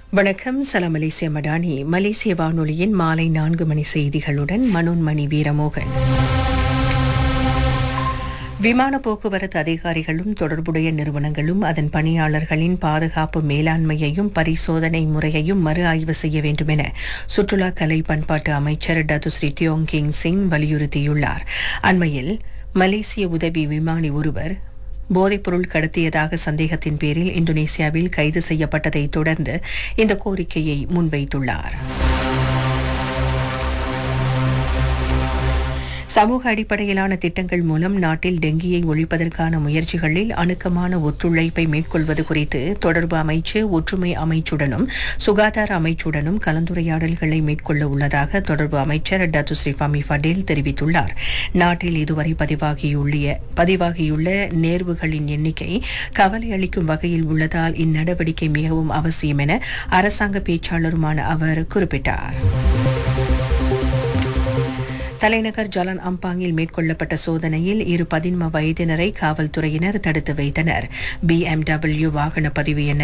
வணக்கம் சலாம் மலேசிய மடானி மலேசிய வானொலியின் மாலை நான்கு மணி செய்திகளுடன் மனோன்மணி வீரமோகன் விமான போக்குவரத்து அதிகாரிகளும் தொடர்புடைய நிறுவனங்களும் அதன் பணியாளர்களின் பாதுகாப்பு மேலாண்மையையும் பரிசோதனை முறையையும் மறு ஆய்வு செய்ய வேண்டும் என சுற்றுலா கலை பண்பாட்டு அமைச்சர் டத்துஸ்ரீ தியோங் கிங் சிங் வலியுறுத்தியுள்ளார் அண்மையில் மலேசிய உதவி விமானி ஒருவர் போதைப்பொருள் கடத்தியதாக சந்தேகத்தின் பேரில் இந்தோனேசியாவில் கைது செய்யப்பட்டதை தொடர்ந்து இந்த கோரிக்கையை முன்வைத்துள்ளார் சமூக அடிப்படையிலான திட்டங்கள் மூலம் நாட்டில் டெங்கியை ஒழிப்பதற்கான முயற்சிகளில் அணுக்கமான ஒத்துழைப்பை மேற்கொள்வது குறித்து தொடர்பு அமைச்சு ஒற்றுமை அமைச்சுடனும் சுகாதார அமைச்சுடனும் கலந்துரையாடல்களை மேற்கொள்ள உள்ளதாக தொடர்பு அமைச்சர் டத்துஸ்ரீ ஃபமி ஃபடேல் தெரிவித்துள்ளார் நாட்டில் இதுவரை பதிவாகியுள்ள பதிவாகியுள்ள நேர்வுகளின் எண்ணிக்கை கவலை அளிக்கும் வகையில் உள்ளதால் இந்நடவடிக்கை மிகவும் அவசியம் என அரசாங்க பேச்சாளருமான அவர் குறிப்பிட்டார் தலைநகர் ஜலான் அம்பாங்கில் மேற்கொள்ளப்பட்ட சோதனையில் இரு பதின்ம வயதினரை காவல்துறையினர் தடுத்து வைத்தனர் பிஎம்டபிள்யூ வாகன பதிவு எண்ண